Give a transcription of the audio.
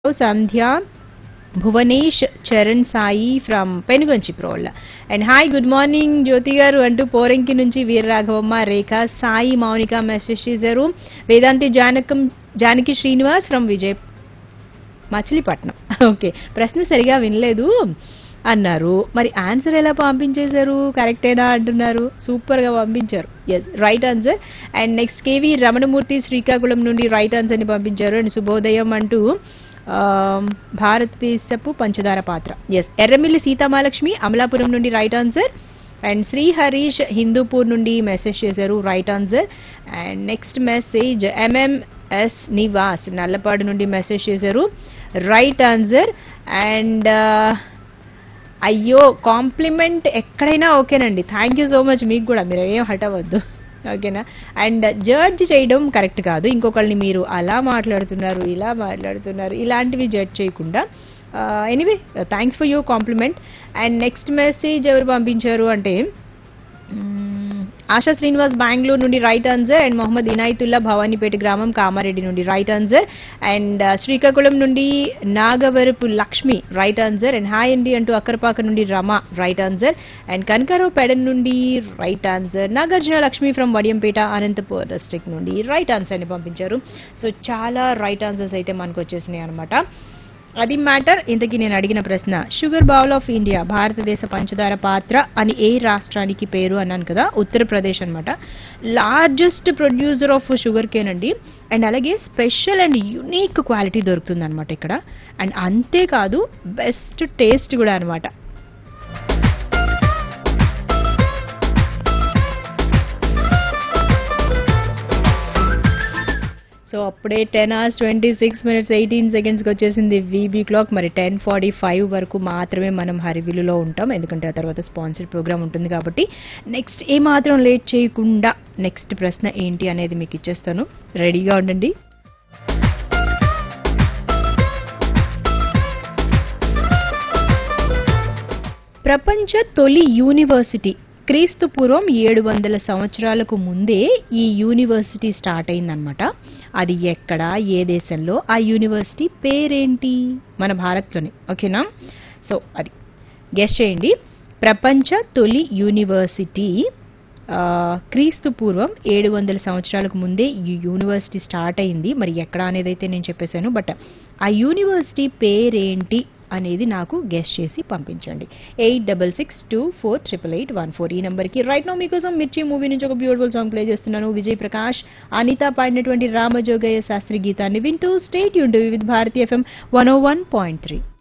Sandhya Bhuvanesh Charan Sai from Penugonchi Prolla and hi good morning Jyothi గారు అంటూ పోరంకి నుంచి వీర రాఘవమ్మ రేఖ సాయి మౌనిక మెసేజ్ చేశారు వేదాంతి జానకం జానకి శ్రీనివాస్ ఫ్రమ్ విజయ్ మచిలీపట్నం ఓకే ప్రశ్న సరిగా వినలేదు అన్నారు మరి ఆన్సర్ ఎలా పంపించేశారు కరెక్టేనా అంటున్నారు సూపర్ గా పంపించారు yes right answer and next K V Ramanamurthy Srikakulam నుండి రైట్ ఆన్సర్ ని పంపించారు అండ్ శుభోదయం అంటూ ఆమ్, భారతదేశపు పంచదార పాత్ర ఎస్ ఎర్రమిల్లి సీతామహాలక్ష్మి అమలాపురం నుండి right answer and Sri Harish Hindupur నుండి మెసేజ్ చేశారు right answer and next message MMS Nivas Nallapadu నుండి మెసేజ్ చేశారు రైట్ ఆన్సర్ అండ్ అయ్యో కాంప్లిమెంట్ ఎక్కడైనా ఓకేనండి థ్యాంక్ యూ సో మచ్ మీకు కూడా మీరు ఏం హట్ అవ్వద్దు ఓకేనా అండ్ జడ్జ్ చేయడం కరెక్ట్ కాదు ఇంకొకళ్ళని మీరు అలా మాట్లాడుతున్నారు ఇలా మాట్లాడుతున్నారు ఇలాంటివి జడ్జ్ చేయకుండా anyway thanks for your compliment and next message ఎవరు పంపించారు అంటే మ్మ్, ఆశా శ్రీనివాస్ బెంగళూరు నుండి right answer and Mohammed Inayatullah Bhavanipeta గ్రామం కామారెడ్డి నుండి రైట్ ఆన్సర్ అండ్ శ్రీకాకుళం నుండి Nagavarapu Lakshmi right answer and hi అండి అంటూ అక్కరపాక నుండి Rama right answer and Kanakarao Pedana నుండి right answer Nagarjuna Lakshmi from Vadiyampeta Anantapur district నుండి రైట్ ఆన్సర్ ని పంపించారు సో చాలా రైట్ ఆన్సర్స్ అయితే మనకు వచ్చేసినాయి అనమాట అది మ్యాటర్ ఇంతకీ నేను అడిగిన ప్రశ్న షుగర్ బౌల్ ఆఫ్ ఇండియా భారతదేశ పంచదార పాత్ర అని ఏ రాష్ట్రానికి పేరు అన్నాను కదా ఉత్తరప్రదేశ్ అన్నమాట largest producer of sugar cane అండి అండ్ అలాగే స్పెషల్ అండ్ యునిక్ క్వాలిటీ దొరుకుతుంది అనమాట ఇక్కడ అండ్ అంతేకాదు బెస్ట్ టేస్ట్ కూడా అనమాట సో అప్పుడే ten hours twenty six minutes eighteen సెకండ్స్కి వచ్చేసింది వీబీ క్లాక్ మరి టెన్ ఫార్టీ ఫైవ్ వరకు మాత్రమే మనం హరివిలులో ఉంటాం ఎందుకంటే ఆ తర్వాత స్పాన్సర్ ప్రోగ్రామ్ ఉంటుంది కాబట్టి నెక్స్ట్ ఏ మాత్రం లేట్ చేయకుండా నెక్స్ట్ ప్రశ్న ఏంటి అనేది మీకు ఇచ్చేస్తాను రెడీగా ఉండండి ప్రపంచ తొలి యూనివర్సిటీ క్రీస్తు పూర్వం ఏడు వందల సంవత్సరాలకు ముందే ఈ యూనివర్సిటీ స్టార్ట్ అయిందనమాట అది ఎక్కడ ఏ దేశంలో ఆ యూనివర్సిటీ పేరేంటి మన భారత్లోనే ఓకేనా సో అది గెస్ట్ చేయండి ప్రపంచ తొలి యూనివర్సిటీ ఆ, క్రీస్తు పూర్వం ఏడు వందల సంవత్సరాలకు ముందే ఈ యూనివర్సిటీ స్టార్ట్ అయింది మరి ఎక్కడ అనేది అయితే నేను చెప్పేశాను బట్ ఆ యూనివర్సిటీ పేరేంటి అనేది నాకు గెస్ట్ చేసి పంపించండి eight double six two four triple eight one four ఈ నెంబర్కి రైట్ నో మీకోసం మిర్చి మూవీ నుంచి ఒక బ్యూటిఫుల్ సాంగ్ ప్లే చేస్తున్నాను విజయ్ ప్రకాష్ అనిత పాడినటువంటి రామజోగయ్య శాస్త్రి గీతాన్ని వింటూ స్టేట్ యూన్ with Bharati FM one O one point three